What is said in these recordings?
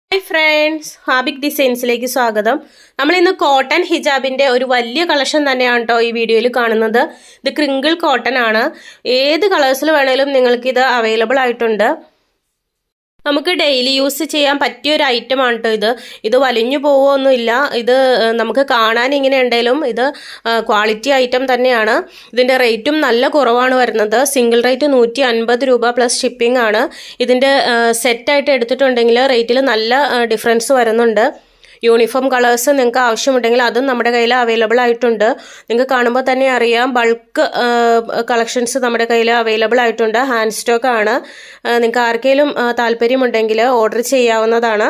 hi friends ഹാബിക് ഡിസൈൻസിലേക്ക് സ്വാഗതം നമ്മൾ ഇന്ന് കോട്ടൺ ഹിജാബിന്റെ ഒരു വലിയ കളക്ഷൻ തന്നെയാണ് കേട്ടോ ഈ വീഡിയോയിൽ കാണുന്നത് ഇത് ക്രിങ്കിൾ കോട്ടൺ ആണ് ഏത് കളേഴ്സിൽ വേണേലും നിങ്ങൾക്ക് ഇത് അവൈലബിൾ ആയിട്ടുണ്ട് നമുക്ക് ഡെയിലി യൂസ് ചെയ്യാൻ പറ്റിയ ഒരു ഐറ്റം ആണ് കേട്ടോ ഇത് ഇത് വലിഞ്ഞു പോവുമൊന്നുമില്ല ഇത് നമുക്ക് കാണാൻ ഇങ്ങനെ ഉണ്ടെങ്കിലും ഇത് ക്വാളിറ്റി ഐറ്റം തന്നെയാണ് ഇതിൻ്റെ റേറ്റും നല്ല കുറവാണ് വരുന്നത് സിംഗിൾ റേറ്റ് നൂറ്റി അൻപത് രൂപ പ്ലസ് ഷിപ്പിംഗ് ആണ് ഇതിൻ്റെ സെറ്റായിട്ട് എടുത്തിട്ടുണ്ടെങ്കിൽ റേറ്റിൽ നല്ല ഡിഫറൻസ് വരുന്നുണ്ട് യൂണിഫോം കളേഴ്സ് നിങ്ങൾക്ക് ആവശ്യമുണ്ടെങ്കിൽ അതും നമ്മുടെ കയ്യിൽ അവൈലബിൾ ആയിട്ടുണ്ട് നിങ്ങൾക്ക് കാണുമ്പോൾ തന്നെ അറിയാം ബൾക്ക് കളക്ഷൻസ് നമ്മുടെ കയ്യിൽ അവൈലബിൾ ആയിട്ടുണ്ട് ഹാൻഡ് സ്റ്റോക്ക് ആണ് നിങ്ങൾക്ക് ആർക്കെങ്കിലും താല്പര്യമുണ്ടെങ്കിൽ ഓർഡർ ചെയ്യാവുന്നതാണ്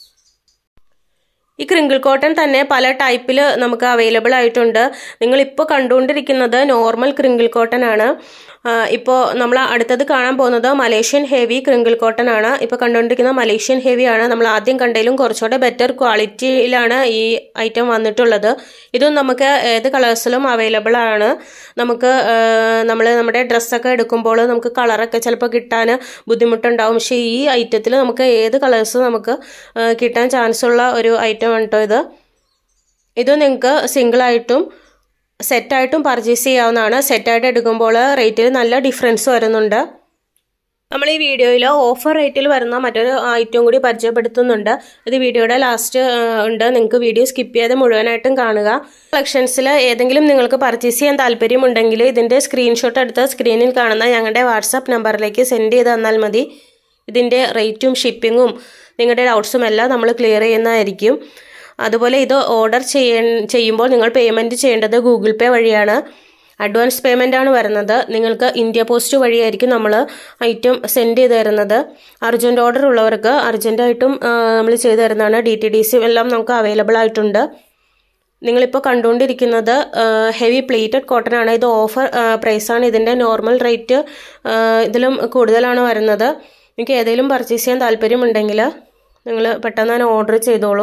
ഈ ക്രിങ്കിൾ കോട്ടൺ തന്നെ പല ടൈപ്പിൽ നമുക്ക് അവൈലബിൾ ആയിട്ടുണ്ട് നിങ്ങളിപ്പോൾ കണ്ടുകൊണ്ടിരിക്കുന്നത് നോർമൽ ക്രിങ്കിൾ കോട്ടൺ ആണ് ഇപ്പോൾ നമ്മൾ അടുത്തത് കാണാൻ പോകുന്നത് മലേഷ്യൻ ഹെവി ക്രിങ്കിൾ കോട്ടൺ ആണ് ഇപ്പോൾ കണ്ടുകൊണ്ടിരിക്കുന്ന മലേഷ്യൻ ഹെവി ആണ് നമ്മൾ ആദ്യം കണ്ടതിലും കുറച്ചുകൂടെ ബെറ്റർ ക്വാളിറ്റിയിലാണ് ഈ ഐറ്റം വന്നിട്ടുള്ളത് ഇതും നമുക്ക് ഏത് കളേഴ്സിലും അവൈലബിൾ ആണ് നമുക്ക് നമ്മൾ നമ്മുടെ ഡ്രസ്സൊക്കെ എടുക്കുമ്പോൾ നമുക്ക് കളറൊക്കെ ചിലപ്പോൾ കിട്ടാൻ ബുദ്ധിമുട്ടുണ്ടാവും പക്ഷേ ഈ ഐറ്റത്തിൽ നമുക്ക് ഏത് കളേഴ്സ് നമുക്ക് കിട്ടാൻ ചാൻസ് ഉള്ള ഒരു ഐറ്റം ആണ് കേട്ടോ ഇത് ഇത് നിങ്ങൾക്ക് സിംഗിളായിട്ടും സെറ്റായിട്ടും പർച്ചേസ് ചെയ്യാവുന്നതാണ് സെറ്റായിട്ട് എടുക്കുമ്പോൾ റേറ്റിൽ നല്ല ഡിഫറൻസ് വരുന്നുണ്ട് നമ്മൾ ഈ വീഡിയോയിൽ ഓഫർ റേറ്റിൽ വരുന്ന മറ്റൊരു ഐറ്റം കൂടി പരിചയപ്പെടുത്തുന്നുണ്ട് ഇത് വീഡിയോയുടെ ലാസ്റ്റ് ഉണ്ട് നിങ്ങൾക്ക് വീഡിയോ സ്കിപ്പ് ചെയ്ത് മുഴുവനായിട്ടും കാണുക കളക്ഷൻസിൽ ഏതെങ്കിലും നിങ്ങൾക്ക് പർച്ചേസ് ചെയ്യാൻ താല്പര്യമുണ്ടെങ്കിൽ ഇതിൻ്റെ സ്ക്രീൻഷോട്ട് എടുത്ത് സ്ക്രീനിൽ കാണുന്ന ഞങ്ങളുടെ വാട്സാപ്പ് നമ്പറിലേക്ക് സെൻഡ് ചെയ്ത് തന്നാൽ മതി ഇതിൻ്റെ റേറ്റും ഷിപ്പിങ്ങും നിങ്ങളുടെ ഡൗട്ട്സും എല്ലാം നമ്മൾ ക്ലിയർ ചെയ്യുന്നതായിരിക്കും അതുപോലെ ഇത് ഓർഡർ ചെയ്യ ചെയ്യുമ്പോൾ നിങ്ങൾ പേയ്മെൻറ്റ് ചെയ്യേണ്ടത് ഗൂഗിൾ പേ വഴിയാണ് അഡ്വാൻസ് പേയ്മെൻ്റ് ആണ് വരുന്നത് നിങ്ങൾക്ക് ഇന്ത്യ പോസ്റ്റ് വഴിയായിരിക്കും നമ്മൾ ഐറ്റം സെൻഡ് ചെയ്ത് തരുന്നത് അർജൻറ്റ് ഓർഡർ ഉള്ളവർക്ക് അർജൻറ്റായിട്ടും നമ്മൾ ചെയ്തു തരുന്നതാണ് ഡി ടി ഡി സി എല്ലാം നമുക്ക് അവൈലബിൾ ആയിട്ടുണ്ട് നിങ്ങളിപ്പോൾ കണ്ടുകൊണ്ടിരിക്കുന്നത് ഹെവി പ്ലേറ്റഡ് കോട്ടൺ ആണ് ഇത് ഓഫർ പ്രൈസാണ് ഇതിൻ്റെ നോർമൽ റേറ്റ് ഇതിലും കൂടുതലാണ് വരുന്നത് നിങ്ങൾക്ക് ഏതെങ്കിലും പർച്ചേസ് ചെയ്യാൻ താല്പര്യമുണ്ടെങ്കിൽ നിങ്ങൾ പെട്ടെന്ന് തന്നെ ഓർഡർ ചെയ്തോളൂ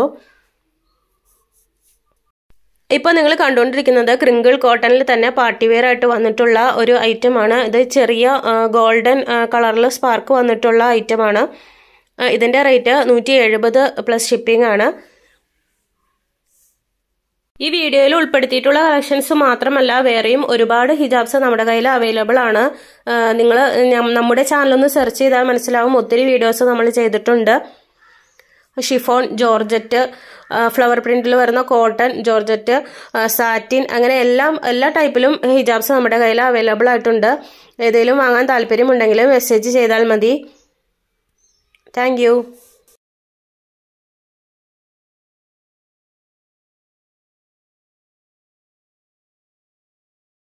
ഇപ്പോൾ നിങ്ങൾ കണ്ടുകൊണ്ടിരിക്കുന്നത് ക്രിങ്കിൾ കോട്ടണിൽ തന്നെ പാർട്ടി വെയർ ആയിട്ട് വന്നിട്ടുള്ള ഒരു ഐറ്റമാണ് ഇത് ചെറിയ ഗോൾഡൻ കളറിൽ സ്പാർക്ക് വന്നിട്ടുള്ള ഐറ്റമാണ് ഇതിൻ്റെ റേറ്റ് നൂറ്റി എഴുപത് പ്ലസ് ഷിപ്പിംഗ് ആണ് ഈ വീഡിയോയിൽ ഉൾപ്പെടുത്തിയിട്ടുള്ള കളക്ഷൻസ് മാത്രമല്ല വേറെയും ഒരുപാട് ഹിജാബ്സ് നമ്മുടെ കയ്യിൽ അവൈലബിൾ ആണ് നിങ്ങൾ നമ്മുടെ ചാനലൊന്ന് സെർച്ച് ചെയ്താൽ മനസ്സിലാവും ഒത്തിരി വീഡിയോസ് നമ്മൾ ചെയ്തിട്ടുണ്ട് ഷിഫോൺ ജോർജറ്റ് ഫ്ലവർ പ്രിന്റിൽ വരുന്ന കോട്ടൺ ജോർജറ്റ് സാറ്റിൻ അങ്ങനെ എല്ലാം എല്ലാ ടൈപ്പിലും ഹിജാബ്സ് നമ്മുടെ കയ്യിൽ അവൈലബിൾ ആയിട്ടുണ്ട് ഏതെങ്കിലും വാങ്ങാൻ താല്പര്യമുണ്ടെങ്കിൽ മെസ്സേജ് ചെയ്താൽ മതി താങ്ക്